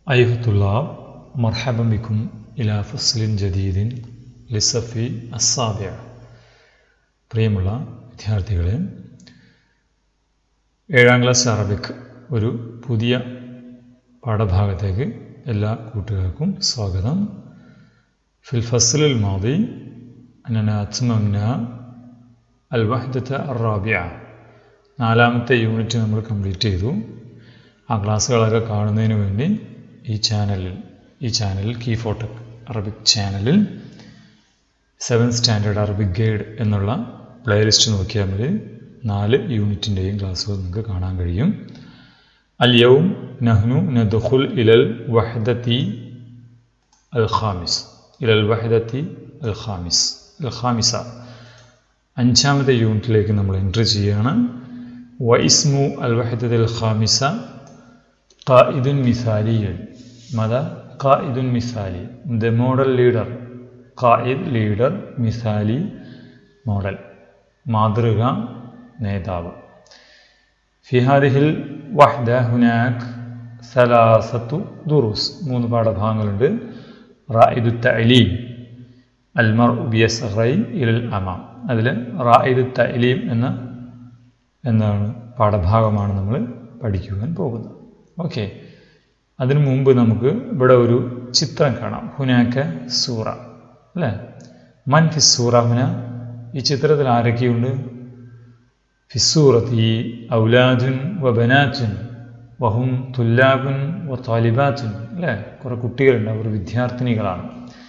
أيها الطلاب مرحبا بكم إلى فصل جديد للصف السابع പ്രിയമുള്ള വിദ്യാർത്ഥികളെ ഏഴാം ക്ലാസ് അറബിക് ഒരു പുതിയ പാഠഭാഗത്തേക്ക് എല്ലാ കൂട്ടുകാർക്കും സ്വാഗതം ഫിൽ ഫസ്ലിൽ മാതി അന്നന അത്മംന അൽ വഹദത്ത അറാബിയ നാലാമത്തെ യൂണിറ്റ് നമ്മൾ കംപ്ലീറ്റ് ചെയ്തു ആ ക്ലാസ്സുകളൊക്കെ കാണുന്നതിന് വേണ്ടി ഈ ചാനലിൽ ഈ ചാനലിൽ കീ ഫോട്ടക് അറബിക് ചാനലിൽ സെവൻ സ്റ്റാൻഡേർഡ് അറബിക് ഗൈഡ് എന്നുള്ള പ്ലേലിസ്റ്റ് നോക്കിയാൽ മതി നാല് യൂണിറ്റിൻ്റെയും ക്ലാസ്സുകൾ നിങ്ങൾക്ക് കാണാൻ കഴിയും അൽ യൗം നഹ്നു നദുഖുൽ ഇലൽ വഹദത്തി അൽ ഖാമിസ് ഇലൽ വഹദത്തി അൽ ഖാമിസ് അൽ ഖാമിസ അഞ്ചാമത്തെ യൂണിറ്റിലേക്ക് നമ്മൾ എൻട്രി ചെയ്യുകയാണ് വൈസ്മു അൽ വഹദത്ത് അൽ ഖാമിസ ഖായിദുൻ മിസാലിയൻ മത ഖായിദുൻ മിസാലി ദ മോഡൽ ലീഡർ ഖായിദ് ലീഡർ മിസാലി മോഡൽ മാതൃക നേതാവ് ഫിഹാദിഹിൽ വഹ്ദ ഹുനാക് സലാസത്തു ദുറൂസ് മൂന്ന് പാഠഭാഗങ്ങളുണ്ട് റായിദു തലീം അൽമർ ഉബിയസ് ഇലൽ അമാം അതിൽ റായിദു തലീം എന്ന എന്താണ് പാഠഭാഗമാണ് നമ്മൾ പഠിക്കുവാൻ പോകുന്നത് ഓക്കെ അതിനു മുമ്പ് നമുക്ക് ഇവിടെ ഒരു ചിത്രം കാണാം ഹുനാക്ക സൂറ അല്ലേ മൻ ഫിസൂറ ഹുന ഈ ചിത്രത്തിൽ ആരൊക്കെയുണ്ട് ഫിസൂറത്തി ഔലാദുൻ വ ബനാത്തുൻ വഹും തുല്ലാബുൻ വ താലിബാത്തുൻ അല്ലേ കുറേ കുട്ടികളുണ്ട് അവർ വിദ്യാർത്ഥിനികളാണ്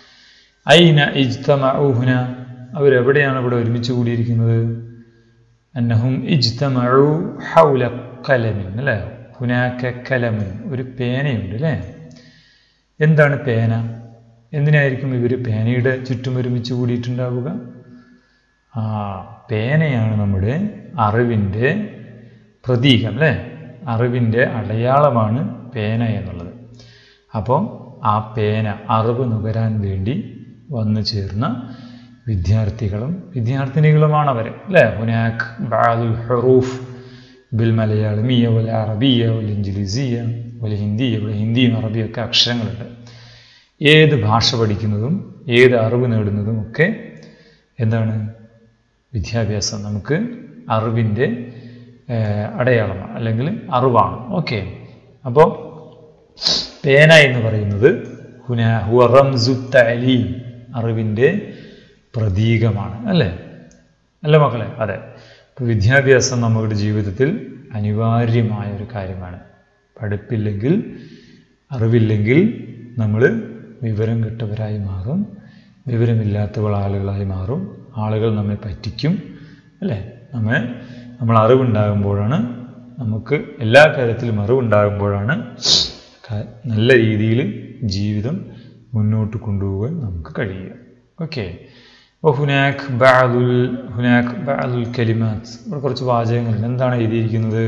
ഐന ഇജ്തമഊഹുന അവരെവിടെയാണ് ഇവിടെ ഒരുമിച്ച് കൂടിയിരിക്കുന്നത് അന്നഹും ഇജ്തമഉ ഹൗല കലമിൻ അല്ലേ ഹുനാക്ക കലമിൻ ഒരു പേനയുണ്ട് അല്ലേ എന്താണ് പേന എന്തിനായിരിക്കും ഇവർ പേനയുടെ ചുറ്റും ഒരുമിച്ച് കൂടിയിട്ടുണ്ടാവുക ആ പേനയാണ് നമ്മുടെ അറിവിൻ്റെ പ്രതീകം അല്ലേ അറിവിൻ്റെ അടയാളമാണ് പേന എന്നുള്ളത് അപ്പോൾ ആ പേന അറിവ് നുകരാൻ വേണ്ടി വന്നു ചേർന്ന വിദ്യാർത്ഥികളും വിദ്യാർത്ഥിനികളുമാണ് അവർ അല്ലേ ഹുനാഖ് ബാദുൽ ഹറൂഫ് ബിൽ മലയാളമിയ വല അറബിയ വല ഇഞ്ചിലിസിയ വല ഹിന്ദിയ വല ഹിന്ദിയും അറബിയൊക്കെ അക്ഷരങ്ങളുണ്ട് ഏത് ഭാഷ പഠിക്കുന്നതും ഏത് അറിവ് നേടുന്നതും ഒക്കെ എന്താണ് വിദ്യാഭ്യാസം നമുക്ക് അറിവിൻ്റെ അടയാളമാണ് അല്ലെങ്കിൽ അറിവാണ് ഓക്കെ അപ്പോൾ പേന എന്ന് പറയുന്നത് ഹുന ഹുറംസു തലീം അറിവിൻ്റെ പ്രതീകമാണ് അല്ലേ അല്ല മക്കളെ അതെ ഇപ്പോൾ വിദ്യാഭ്യാസം നമ്മുടെ ജീവിതത്തിൽ അനിവാര്യമായ ഒരു കാര്യമാണ് പഠിപ്പില്ലെങ്കിൽ അറിവില്ലെങ്കിൽ നമ്മൾ വിവരം കെട്ടവരായി മാറും വിവരമില്ലാത്തവൾ ആളുകളായി മാറും ആളുകൾ നമ്മെ പറ്റിക്കും അല്ലേ നമ്മെ നമ്മൾ അറിവുണ്ടാകുമ്പോഴാണ് നമുക്ക് എല്ലാ കാര്യത്തിലും അറിവുണ്ടാകുമ്പോഴാണ് നല്ല രീതിയിൽ ജീവിതം മുന്നോട്ട് കൊണ്ടുപോകാൻ നമുക്ക് കഴിയുക ഓക്കെ അപ്പോൾ ഹുനാഖ് ബാദുൽ ഹുനാഖ് ബാദുൽ കലിമാത്ത് ഇവിടെ കുറച്ച് വാചകങ്ങളുണ്ട് എന്താണ് എഴുതിയിരിക്കുന്നത്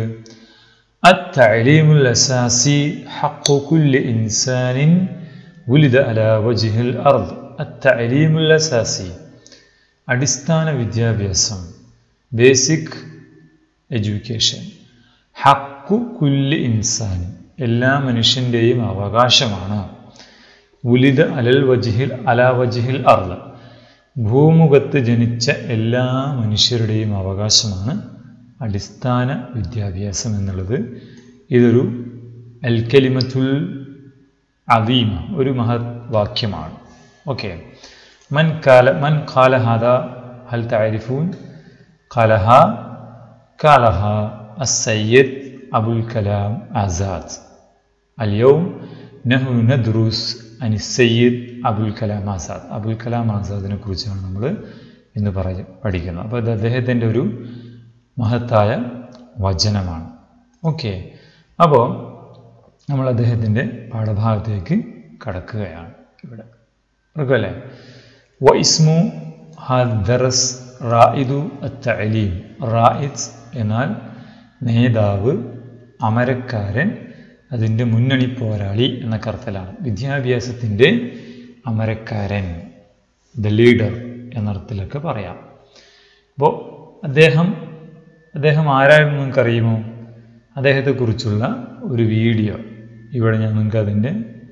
അത്തലീമുൽ അസാസി ഹക്കു കുല്ല് ഇൻസാനിൻ വുലിദ അല വജിഹിൽ അർദ് അത്തലീമുൽ അസാസി അടിസ്ഥാന വിദ്യാഭ്യാസം ബേസിക് എഡ്യൂക്കേഷൻ ഹക്കു കുല്ല് ഇൻസാൻ എല്ലാ മനുഷ്യൻ്റെയും അവകാശമാണ് ഉലിദ അലൽ വജിഹിൽ അല വജിഹിൽ അർദ് ഭൂമുഖത്ത് ജനിച്ച എല്ലാ മനുഷ്യരുടെയും അവകാശമാണ് അടിസ്ഥാന വിദ്യാഭ്യാസം എന്നുള്ളത് ഇതൊരു അൽക്കലിമത്തുൽ അദീമ ഒരു മഹത് വാക്യമാണ് ഓക്കെ മൻ കാല മൻ കാലഹാദ ഹൽ താരിഫൂൻ കാലഹ കാലഹ അസയ്യദ് അബുൽ കലാം ആസാദ് അല്യവും നഹു നദ്രൂസ് അനി സയ്യിദ് അബുൽ കലാം ആസാദ് അബുൽ കലാം ആസാദിനെ കുറിച്ചാണ് നമ്മൾ ഇന്ന് പറയ പഠിക്കുന്നത് അപ്പോൾ ഇത് അദ്ദേഹത്തിൻ്റെ ഒരു മഹത്തായ വചനമാണ് ഓക്കെ അപ്പോൾ നമ്മൾ അദ്ദേഹത്തിൻ്റെ പാഠഭാഗത്തേക്ക് കടക്കുകയാണ് ഇവിടെ ഓർക്കല്ലേ വൈസ്മു ഹദറസ് റായിദു അത്തലീം റായിദ് എന്നാൽ നേതാവ് അമരക്കാരൻ അതിൻ്റെ മുന്നണി പോരാളി എന്ന കർത്തലാണ് വിദ്യാഭ്യാസത്തിൻ്റെ അമരക്കാരൻ ദ ലീഡർ എന്നർത്ഥത്തിലൊക്കെ പറയാം അപ്പോൾ അദ്ദേഹം അദ്ദേഹം ആരായിരുന്നു നിങ്ങൾക്കറിയുമോ അദ്ദേഹത്തെക്കുറിച്ചുള്ള ഒരു വീഡിയോ ഇവിടെ ഞാൻ നിങ്ങൾക്ക് അതിൻ്റെ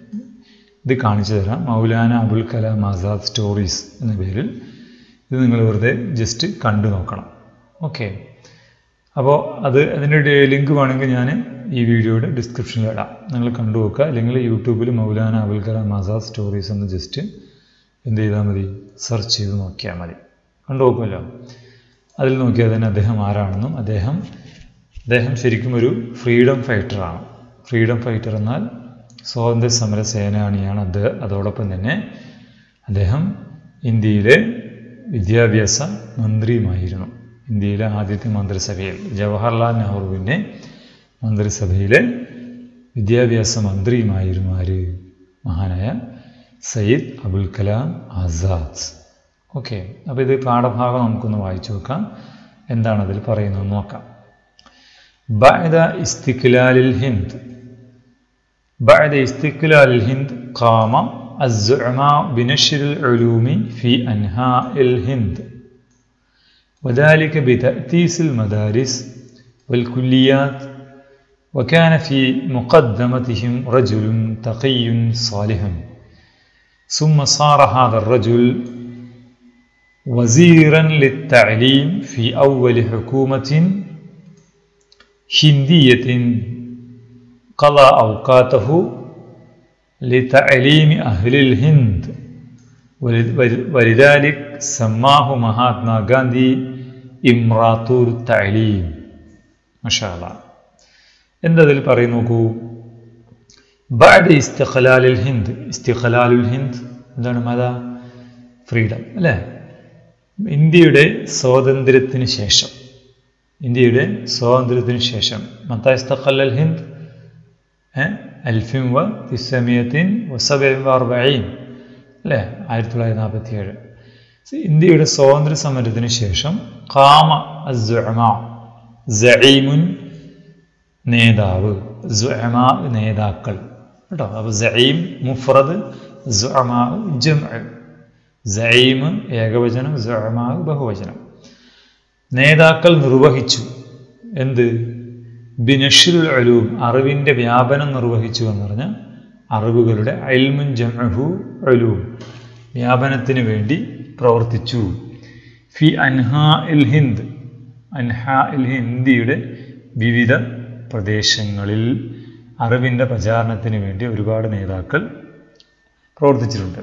ഇത് കാണിച്ചു തരാം മൗലാന അബുൽ കലാം ആസാദ് സ്റ്റോറീസ് എന്ന പേരിൽ ഇത് നിങ്ങൾ വെറുതെ ജസ്റ്റ് കണ്ടു നോക്കണം ഓക്കെ അപ്പോൾ അത് അതിൻ്റെ ലിങ്ക് വേണമെങ്കിൽ ഞാൻ ഈ വീഡിയോയുടെ ഡിസ്ക്രിപ്ഷനിൽ ഇടാം നിങ്ങൾ കണ്ടു നോക്കുക അല്ലെങ്കിൽ യൂട്യൂബിൽ മൗലാന അബുൽ കലാം ആസാദ് സ്റ്റോറീസ് എന്ന് ജസ്റ്റ് എന്ത് ചെയ്താൽ മതി സെർച്ച് ചെയ്ത് നോക്കിയാൽ മതി കണ്ടു നോക്കുമല്ലോ അതിൽ നോക്കിയാൽ തന്നെ അദ്ദേഹം ആരാണെന്നും അദ്ദേഹം അദ്ദേഹം ശരിക്കും ഒരു ഫ്രീഡം ഫൈറ്ററാണ് ഫ്രീഡം ഫൈറ്റർ എന്നാൽ സ്വാതന്ത്ര്യ സമര സേനാനിയാണ് അദ്ദേഹം അതോടൊപ്പം തന്നെ അദ്ദേഹം ഇന്ത്യയിലെ വിദ്യാഭ്യാസ മന്ത്രിയുമായിരുന്നു ഇന്ത്യയിലെ ആദ്യത്തെ മന്ത്രിസഭയിൽ ജവഹർലാൽ നെഹ്റുവിൻ്റെ മന്ത്രിസഭയിലെ വിദ്യാഭ്യാസ മന്ത്രിയുമായിരുന്നു ആര് മഹാനായ സയ്യിദ് അബുൽ കലാം ആസാദ് ഓക്കെ അപ്പോൾ ഇത് പാഠഭാഗം നമുക്കൊന്ന് വായിച്ചു നോക്കാം എന്താണ് അതിൽ പറയുന്നത് നോക്കാം بعد استقلال الهند بعد استقلال الهند قام الزعماء بنشر العلوم في أنحاء الهند وذلك بتأسيس المدارس والكليات وكان في مقدمتهم رجل تقي صالح ثم صار هذا الرجل وزيرا للتعليم في أول حكومة هندية قضى أوقاته لتعليم أهل الهند ولذلك سماه مهاتما غاندي إمراطور التعليم ما شاء الله എന്തതിൽ പറയും നോക്കൂ ബാഡ് ഇസ്തിഖലാലിൽ ഹിന്ദ് ഇസ്തിഖലാലുൽ ഹിന്ദ് എന്താണ് മത ഫ്രീഡം അല്ലേ ഇന്ത്യയുടെ സ്വാതന്ത്ര്യത്തിന് ശേഷം ഇന്ത്യയുടെ സ്വാതന്ത്ര്യത്തിന് ശേഷം മത്തായിസ്തഖല്ലൽ ഹിന്ദ് അൽഫിം വ തിസമിയത്തിൻ വസബിൻ അർബഈൻ അല്ലേ ആയിരത്തി തൊള്ളായിരത്തി നാൽപ്പത്തി ഏഴ് ഇന്ത്യയുടെ സ്വാതന്ത്ര്യ സമരത്തിന് ശേഷം കാമ അസ്സുഅമ സഈമുൻ നേതാവ് സുഅമ നേതാക്കൾ കേട്ടോ അപ്പോൾ സഈം മുഫ്രദ് സുഅമ ജംഅ സഈം ഏകവചനം സുഅമ ബഹുവചനം നേതാക്കൾ നിർവഹിച്ചു എന്ത് ബിനഷുൽ അലൂം അറിവിൻ്റെ വ്യാപനം നിർവഹിച്ചു എന്ന് പറഞ്ഞാൽ അറിവുകളുടെ അൽമുൻ ജംഅഹു അലൂം വ്യാപനത്തിന് വേണ്ടി പ്രവർത്തിച്ചു ഫി അൻഹാ ഇൽ ഹിന്ദ് അൻഹാ ഇൽ ഹിന്ദിയുടെ വിവിധ പ്രദേശങ്ങളിൽ അറിവിൻ്റെ പ്രചാരണത്തിന് വേണ്ടി ഒരുപാട് നേതാക്കൾ പ്രവർത്തിച്ചിട്ടുണ്ട്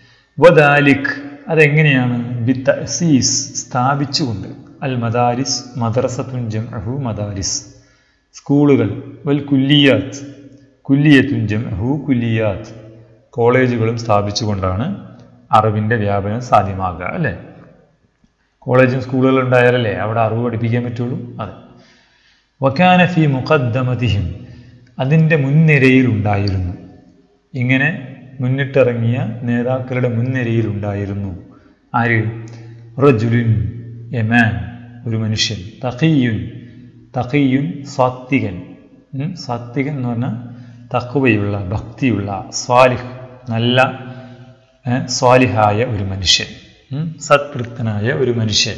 വദാലിഖ് അതെങ്ങനെയാണ് ബി തസീസ് സ്ഥാപിച്ചുകൊണ്ട് അൽ മദാരിസ് മദ്രസത്തുൻ ജംഅഹു മദാരിസ് സ്കൂളുകൾ വൽ കുല്ലിയാത്ത് കുല്ലിയത്തുൻ ജംഅഹു കുല്ലിയാത്ത് കോളേജുകളും സ്ഥാപിച്ചുകൊണ്ടാണ് അറിവിൻ്റെ വ്യാപനം സാധ്യമാകുക അല്ലേ കോളേജും സ്കൂളുകളും ഉണ്ടായാലല്ലേ അവിടെ അറിവ് പഠിപ്പിക്കാൻ പറ്റുള്ളൂ അതെ വക്കാന ഫി മുഖദ്ദമതിഹിം അതിൻ്റെ മുൻനിരയിൽ ഉണ്ടായിരുന്നു ഇങ്ങനെ മുന്നിട്ടിറങ്ങിയ നേതാക്കളുടെ മുൻനിരയിൽ ഉണ്ടായിരുന്നു ആര് റജുലുൻ എമാൻ ഒരു മനുഷ്യൻ തഖിയുൻ തഖിയുൻ സാത്വികൻ സാത്വികൻ എന്ന് പറഞ്ഞാൽ തക്കുവയുള്ള ഭക്തിയുള്ള സ്വാലിഹ് നല്ല സ്വാലിഹായ ഒരു മനുഷ്യൻ സത്കൃത്തനായ ഒരു മനുഷ്യൻ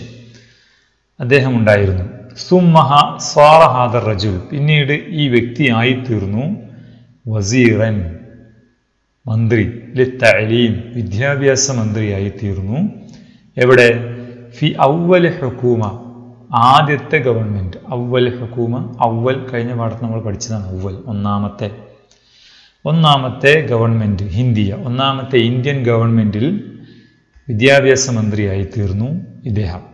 അദ്ദേഹം ഉണ്ടായിരുന്നു സുമഹ സ്വാറഹാദർ റജുൽ പിന്നീട് ഈ വ്യക്തിയായി തീർന്നു വസീറൻ മന്ത്രി ലിത്തലീം വിദ്യാഭ്യാസ മന്ത്രിയായി തീർന്നു എവിടെ ഫി ഔവൽ ഹുക്കൂമ ആദ്യത്തെ ഗവൺമെൻറ് ഔവൽ ഹുക്കൂമ ഔവൽ കഴിഞ്ഞ പാഠത്ത് നമ്മൾ പഠിച്ചതാണ് ഔവൽ ഒന്നാമത്തെ ഒന്നാമത്തെ ഗവൺമെൻറ് ഹിന്ദിയ ഒന്നാമത്തെ ഇന്ത്യൻ ഗവൺമെൻറ്റിൽ വിദ്യാഭ്യാസ മന്ത്രിയായി തീർന്നു ഇദ്ദേഹം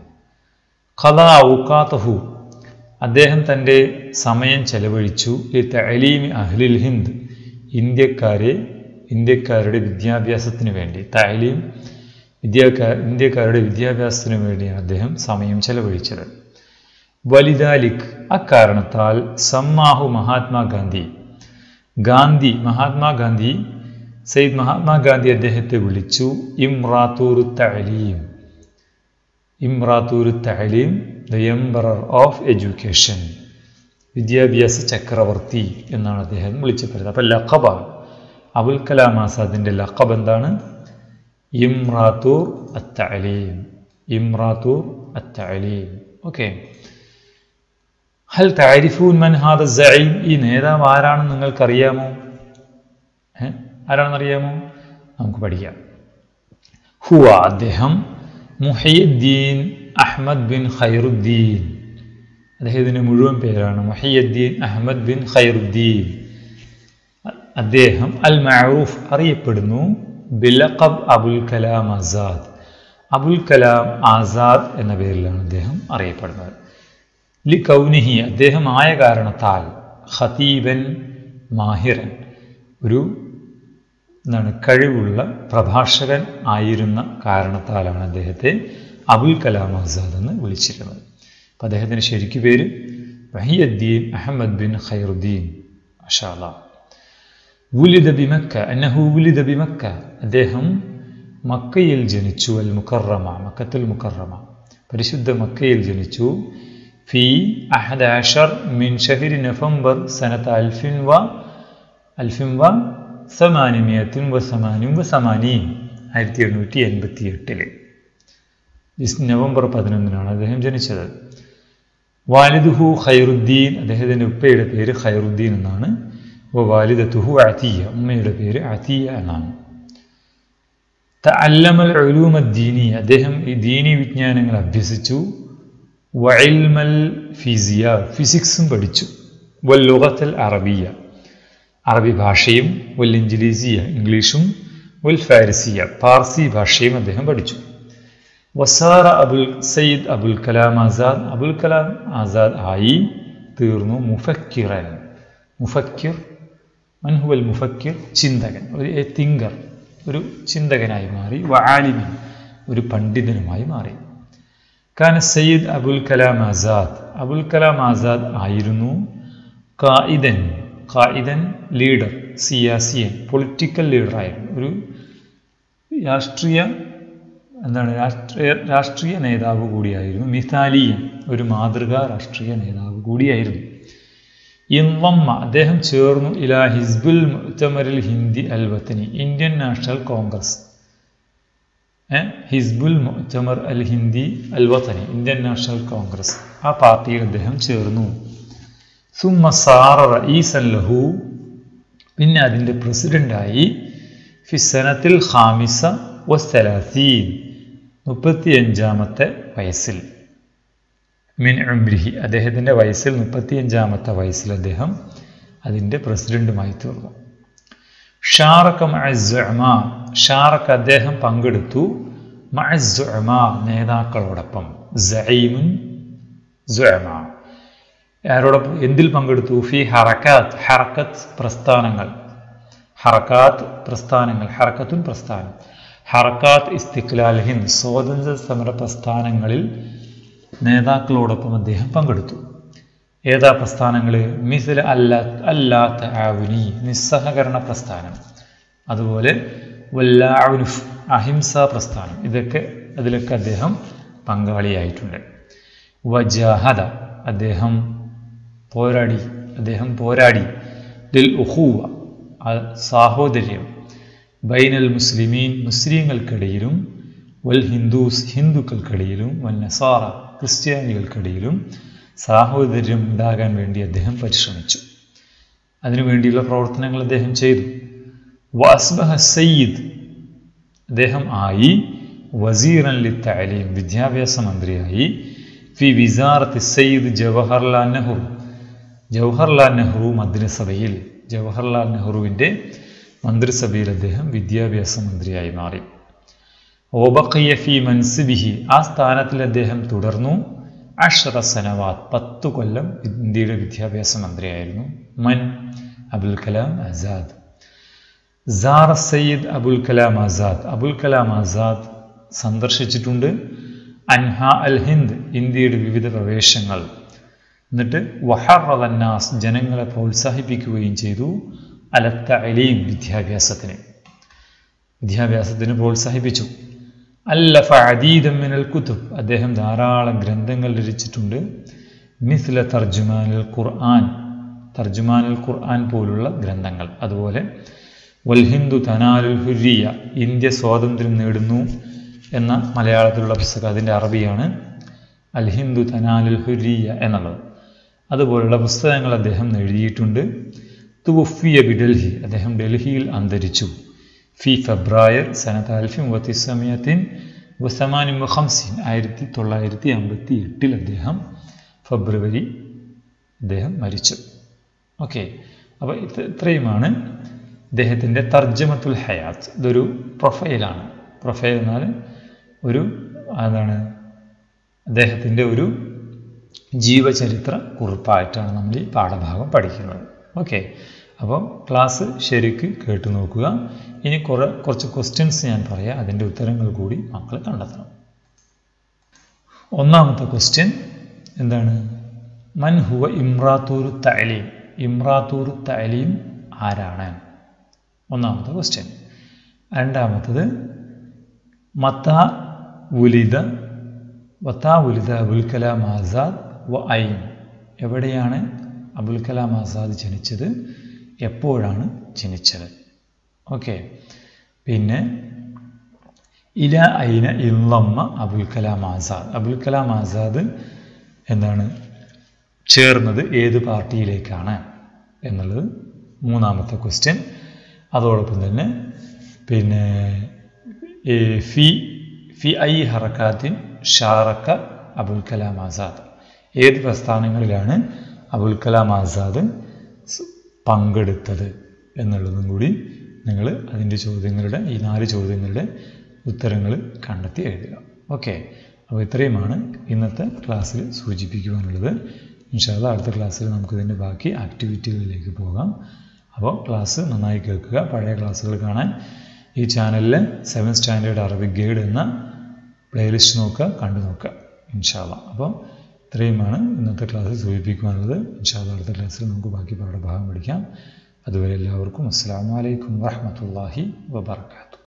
ഖല ഔക്കാത്തഹു അദ്ദേഹം തൻ്റെ സമയം ചെലവഴിച്ചു ഈ തലീമി അഹ്ലിൽ ഹിന്ദ് ഇന്ത്യക്കാരെ ഇന്ത്യക്കാരുടെ വിദ്യാഭ്യാസത്തിന് വേണ്ടി തലീം വിദ്യാക്കാർ ഇന്ത്യക്കാരുടെ വിദ്യാഭ്യാസത്തിന് വേണ്ടിയാണ് അദ്ദേഹം സമയം ചെലവഴിച്ചത് വലിദാലിക് അക്കാരണത്താൽ സമ്മാഹു മഹാത്മാഗാന്ധി ഗാന്ധി മഹാത്മാഗാന്ധി സയ്യിദ് മഹാത്മാഗാന്ധി അദ്ദേഹത്തെ വിളിച്ചു ഇമ്രാത്തൂർ തലീം ഇമ്രാത്തൂർ തലീം ദ എംബറർ ഓഫ് എഡ്യൂക്കേഷൻ വിദ്യാഭ്യാസ ചക്രവർത്തി എന്നാണ് അദ്ദേഹം വിളിച്ചു പറയുന്നത് അപ്പം ലഖബ അബുൽ കലാം ആസാദിൻ്റെ ലഖബ് എന്താണ് ഇമ്രാത്തൂർ അത്തലീം ഇമ്രാത്തൂർ അത്തലീം ഓക്കെ ഹൽ താരിഫൂൻ മൻ ഹാദ സഈം ഈ നേതാവ് ആരാണെന്ന് നിങ്ങൾക്കറിയാമോ ഏ ആരാണെന്നറിയാമോ നമുക്ക് പഠിക്കാം ഹുവ അദ്ദേഹം മുഹയ്യുദ്ദീൻ അഹ്മദ് ബിൻ ഖൈറുദ്ദീൻ അദ്ദേഹത്തിൻ്റെ മുഴുവൻ പേരാണ് മുഹയ്യുദ്ദീൻ അഹ്മദ് ബിൻ ഖൈറുദ്ദീൻ അദ്ദേഹം അൽ മഅറൂഫ് അറിയപ്പെടുന്നു ബിലഖബ് അബുൽ കലാം ആസാദ് അബുൽ കലാം ആസാദ് എന്ന പേരിലാണ് അദ്ദേഹം അറിയപ്പെടുന്നത് ലി കൗനിഹി അദ്ദേഹം ആയ കാരണത്താൽ ഖതീബൻ മാഹിറൻ ഒരു എന്താണ് കഴിവുള്ള പ്രഭാഷകൻ ആയിരുന്ന കാരണത്താലാണ് അദ്ദേഹത്തെ അബുൽ കലാം ആസാദ് എന്ന് വിളിച്ചിരുന്നത് അപ്പം അദ്ദേഹത്തിൻ്റെ ശരിക്കു പേര് വഹിയദ്ദീൻ അഹമ്മദ് ബിൻ ഖൈറുദ്ദീൻ അഷാല വുലിദ ബിമക്ക അന്നഹു വുലിദ ബിമക്ക അദ്ദേഹം മക്കയിൽ ജനിച്ചു അൽ മുക്കറമ മക്കത്തുൽ മുക്കറമ പരിശുദ്ധ മക്കയിൽ ജനിച്ചു ഫി അഹദ അഷർ മിൻ ഷഹിരി നവംബർ സനത്ത് അൽഫിൻ വ അൽഫിൻ വ സമാനിമിയത്തിൻ വ സമാനും വ സമാനീൻ ആയിരത്തി എണ്ണൂറ്റി എൺപത്തി എട്ടില് നവംബർ പതിനൊന്നിനാണ് അദ്ദേഹം ജനിച്ചത് വാലിദുഹു ഖൈറുദ്ദീൻ അദ്ദേഹത്തിൻ്റെ ഉപ്പയുടെ പേര് ഖൈറുദ്ദീൻ എന്നാണ് വാലിദത്തുഹു അത്തിയ ഉമ്മയുടെ പേര് അത്തിയ എന്നാണ് തഅല്ലമൽ ഉലൂമ ദീനി അദ്ദേഹം ഈ ദീനി വിജ്ഞാനങ്ങൾ അഭ്യസിച്ചു വഇൽമൽ ഫിസിയ ഫിസിക്സും പഠിച്ചു വല്ലുഗത്തൽ അറബിയ അറബി ഭാഷയും വൽ ഇഞ്ചിലീസിയ ഇംഗ്ലീഷും വൽ ഫാരിസിയ പാർസി ഭാഷയും അദ്ദേഹം പഠിച്ചു വസാറ അബുൽ സയ്യിദ് അബുൽ കലാം ആസാദ് അബുൽ കലാം ആസാദ് ആയി തീർന്നു മുഫക്കിറൻ മുഫക്കിർ മൻഹുവൽ മുഫക്കിർ ചിന്തകൻ ഒരു എ തിങ്കർ ഒരു ചിന്തകനായി മാറി വആലിമിൻ ഒരു പണ്ഡിതനുമായി മാറി കാന സയ്യിദ് അബുൽ കലാം ആസാദ് അബുൽ കലാം ആസാദ് ആയിരുന്നു കായിദൻ കായിദൻ ലീഡർ സിയാസിയൻ പൊളിറ്റിക്കൽ ലീഡറായിരുന്നു ഒരു രാഷ്ട്രീയ എന്താണ് രാഷ്ട്രീയ രാഷ്ട്രീയ നേതാവ് കൂടിയായിരുന്നു മിഥാലിയൻ ഒരു മാതൃകാ രാഷ്ട്രീയ നേതാവ് കൂടിയായിരുന്നു ഇൻവമ്മ അദ്ദേഹം ചേർന്നു ഇലാ ഹിസ്ബുൽ മുത്തമരിൽ ഹിന്ദി അൽ വത്തനി ഇന്ത്യൻ നാഷണൽ കോൺഗ്രസ് ഹിസ്ബുൽ മുത്തമർ അൽ ഹിന്ദി അൽ വത്തനി ഇന്ത്യൻ നാഷണൽ കോൺഗ്രസ് ആ പാർട്ടിയിൽ അദ്ദേഹം ചേർന്നു സുമ്മ സാറ റഈസൻ ലഹു പിന്നെ അതിൻ്റെ പ്രസിഡൻ്റായി ഫിസനത്തിൽ ഖാമിസ വസ്തലാസീൻ മുപ്പത്തിയഞ്ചാമത്തെ വയസ്സിൽ മിൻ ഉംരിഹി അദ്ദേഹത്തിൻ്റെ വയസ്സിൽ മുപ്പത്തിയഞ്ചാമത്തെ വയസ്സിൽ അദ്ദേഹം അതിൻ്റെ പ്രസിഡന്റുമായി തീർന്നു ഷാറക്ക മഅസ്സുഅമ ഷാറക്ക അദ്ദേഹം പങ്കെടുത്തു മഅസ്സുഅമ നേതാക്കളോടൊപ്പം സഈമുൻ സുഅമ ആരോടൊപ്പം എന്തിൽ പങ്കെടുത്തു ഫി ഹറക്കാത്ത് ഹറക്കത്ത് പ്രസ്ഥാനങ്ങൾ ഹറക്കാത്ത് പ്രസ്ഥാനങ്ങൾ ഹറക്കത്തുൻ പ്രസ്ഥാനം ഹറക്കാത്ത് ഇസ്തിഖ്ലാൽ ഹിന്ദ് സ്വാതന്ത്ര്യ സമര പ്രസ്ഥാനങ്ങളിൽ നേതാക്കളോടൊപ്പം അദ്ദേഹം പങ്കെടുത്തു ഏതാ പ്രസ്ഥാനങ്ങൾ മിസിൽ അല്ലാ അല്ലാത്ത ആവുനി നിസ്സഹകരണ പ്രസ്ഥാനം അതുപോലെ വല്ലാവുനുഫ് അഹിംസാ പ്രസ്ഥാനം ഇതൊക്കെ അതിലൊക്കെ അദ്ദേഹം പങ്കാളിയായിട്ടുണ്ട് വജാഹദ അദ്ദേഹം പോരാടി അദ്ദേഹം പോരാടി ദിൽ ഉഹൂവ സാഹോദര്യം ബൈനൽ മുസ്ലിമീൻ മുസ്ലിങ്ങൾക്കിടയിലും വൽ ഹിന്ദൂസ് ഹിന്ദുക്കൾക്കിടയിലും വൽ നസാറ ക്രിസ്ത്യാനികൾക്കിടയിലും സാഹോദര്യം ഉണ്ടാകാൻ വേണ്ടി അദ്ദേഹം പരിശ്രമിച്ചു അതിനുവേണ്ടിയുള്ള പ്രവർത്തനങ്ങൾ അദ്ദേഹം ചെയ്തു വാസ്ബഹ സയ്യിദ് അദ്ദേഹം ആയി വസീറൻ ലി തഅലീം വിദ്യാഭ്യാസ മന്ത്രിയായി ഫി വിസാറത്ത് സയ്യിദ് ജവഹർലാൽ നെഹ്റു ജവഹർലാൽ നെഹ്റു മന്ത്രിസഭയിൽ ജവഹർലാൽ നെഹ്റുവിൻ്റെ മന്ത്രിസഭയിൽ അദ്ദേഹം വിദ്യാഭ്യാസ മന്ത്രിയായി മാറി ഓബക്കയ്യ ഫി മൻസിബിഹി ആ സ്ഥാനത്തിൽ അദ്ദേഹം തുടർന്നു അഷറ സനവാത്ത് പത്തു കൊല്ലം ഇന്ത്യയുടെ വിദ്യാഭ്യാസ മന്ത്രിയായിരുന്നു മൻ അബുൽ കലാം ആസാദ് സാർ സയ്യിദ് അബുൽ കലാം ആസാദ് അബുൽ കലാം ആസാദ് സന്ദർശിച്ചിട്ടുണ്ട് അൻഹ അൽ ഹിന്ദ് ഇന്ത്യയുടെ വിവിധ പ്രവേശങ്ങൾ എന്നിട്ട് വഹറന്നാസ് ജനങ്ങളെ പ്രോത്സാഹിപ്പിക്കുകയും ചെയ്തു അലത്ത അലീം വിദ്യാഭ്യാസത്തിന് വിദ്യാഭ്യാസത്തിന് പ്രോത്സാഹിപ്പിച്ചു അല്ലഫ അദീദമിനൽ കുത്തുബ് അദ്ദേഹം ധാരാളം ഗ്രന്ഥങ്ങൾ രചിച്ചിട്ടുണ്ട് മിസ്ല തർജുമാനുൽ ഖുർആൻ തർജുമാനുൽ ഖുർആൻ പോലുള്ള ഗ്രന്ഥങ്ങൾ അതുപോലെ വൽ ഹിന്ദു തനാലുൽ ഹുരിയ ഇന്ത്യ സ്വാതന്ത്ര്യം നേടുന്നു എന്ന മലയാളത്തിലുള്ള പുസ്തകം അതിൻ്റെ അറബിയാണ് അൽ ഹിന്ദു തനാലുൽ ഹുരിയ എന്നുള്ളത് അതുപോലുള്ള പുസ്തകങ്ങൾ അദ്ദേഹം എഴുതിയിട്ടുണ്ട് തുവഫിയ ബി ഡൽഹി അദ്ദേഹം ഡൽഹിയിൽ അന്തരിച്ചു ഫി ഫെബ്രുവരി സനത്ത് അൽഫിം വത്തിസമയത്തിൻ വസമാനും ഹംസിൻ ആയിരത്തി തൊള്ളായിരത്തി അമ്പത്തി എട്ടിൽ അദ്ദേഹം ഫെബ്രുവരി അദ്ദേഹം മരിച്ചു ഓക്കെ അപ്പോൾ ഇത് ഇത്രയുമാണ് ഇദ്ദേഹത്തിൻ്റെ തർജ്ജമത്തുൽ ഹയാത്ത് ഇതൊരു പ്രൊഫൈലാണ് പ്രൊഫൈൽ എന്നാൽ ഒരു എന്താണ് അദ്ദേഹത്തിൻ്റെ ഒരു ജീവചരിത്ര കുറിപ്പായിട്ടാണ് നമ്മൾ ഈ പാഠഭാഗം പഠിക്കുന്നത് ഓക്കെ അപ്പോൾ ക്ലാസ് ശരിക്ക് കേട്ടു നോക്കുക ഇനി കുറേ കുറച്ച് ക്വസ്റ്റ്യൻസ് ഞാൻ പറയാം അതിൻ്റെ ഉത്തരങ്ങൾ കൂടി മക്കൾ കണ്ടെത്തണം ഒന്നാമത്തെ ക്വസ്റ്റ്യൻ എന്താണ് മൻ ഹുവ ഇമ്രാത്തൂർ തലീം ഇമ്രാത്തൂർ തലീം ആരാണ് ഒന്നാമത്തെ ക്വസ്റ്റ്യൻ രണ്ടാമത്തത് മത്ത ഉലിത വത്താ ഉലിത അബുൽ കലാം ആസാദ് വ ഐൻ എവിടെയാണ് അബുൽ കലാം ആസാദ് ജനിച്ചത് എപ്പോഴാണ് ജനിച്ചത് ഓക്കെ പിന്നെ ഇല ഐന ഇല്ലമ്മ അബുൽ കലാം ആസാദ് അബുൽ കലാം ആസാദ് എന്താണ് ചേർന്നത് ഏത് പാർട്ടിയിലേക്കാണ് എന്നുള്ളത് മൂന്നാമത്തെ ക്വസ്റ്റ്യൻ അതോടൊപ്പം തന്നെ പിന്നെ ഫി ഫി ഐ ഹറക്കാത്തിൻ ഷാറക്ക അബുൽ കലാം ആസാദ് ഏത് പ്രസ്ഥാനങ്ങളിലാണ് അബുൽ കലാം ആസാദ് പങ്കെടുത്തത് എന്നുള്ളതും കൂടി നിങ്ങൾ അതിൻ്റെ ചോദ്യങ്ങളുടെ ഈ നാല് ചോദ്യങ്ങളുടെ ഉത്തരങ്ങൾ കണ്ടെത്തി എഴുതുക ഓക്കെ അപ്പോൾ ഇത്രയുമാണ് ഇന്നത്തെ ക്ലാസ്സിൽ സൂചിപ്പിക്കുവാനുള്ളത് ഇൻഷാല്ല അടുത്ത ക്ലാസ്സിൽ നമുക്കിതിൻ്റെ ബാക്കി ആക്ടിവിറ്റികളിലേക്ക് പോകാം അപ്പോൾ ക്ലാസ് നന്നായി കേൾക്കുക പഴയ ക്ലാസ്സുകൾ കാണാൻ ഈ ചാനലിൽ സെവൻ സ്റ്റാൻഡേർഡ് അറബിക് ഗൈഡ് എന്ന പ്ലേലിസ്റ്റ് നോക്കുക കണ്ടു നോക്കുക ഇൻഷാല്ല അപ്പോൾ ഇത്രയുമാണ് ഇന്നത്തെ ക്ലാസ്സിൽ സൂചിപ്പിക്കുവാനുള്ളത് ഇൻഷാല്ല അടുത്ത ക്ലാസ്സിൽ നമുക്ക് ബാക്കി പാഠഭാഗം പഠിക്കാം അതുവരെ എല്ലാവർക്കും അസ്സാം വലൈക്കും വാഹമത്തല്ലാഹി വബർക്കാത്തു